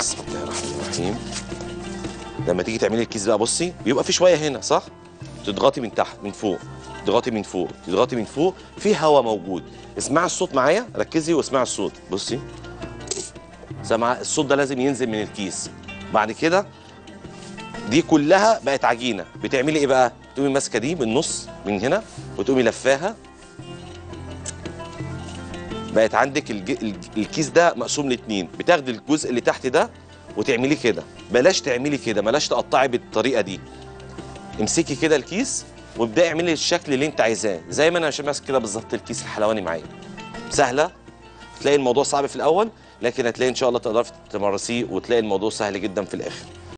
بسم الله الرحمن الرحيم لما تيجي تعملي الكيس بقى بصي بيبقى في شويه هنا صح تضغطي من تحت من فوق تضغطي من فوق تضغطي من فوق في هواء موجود اسمعي الصوت معايا ركزي واسمعي الصوت بصي سامعه الصوت ده لازم ينزل من الكيس بعد كده دي كلها بقت عجينه بتعملي ايه بقى تقومي ماسكه دي من النص من هنا وتقومي لفاها بقت عندك الج... الج- الكيس ده مقسوم لاتنين بتاخدي الجزء اللي تحت ده وتعمليه كده بلاش تعملي كده بلاش تقطعي بالطريقه دي امسكي كده الكيس وابداي اعملي الشكل اللي انت عايزاه زي ما انا مش ماسك كده بالظبط الكيس الحلواني معايا سهله تلاقي الموضوع صعب في الاول لكن هتلاقي ان شاء الله تقدري تمارسيه وتلاقي الموضوع سهل جدا في الاخر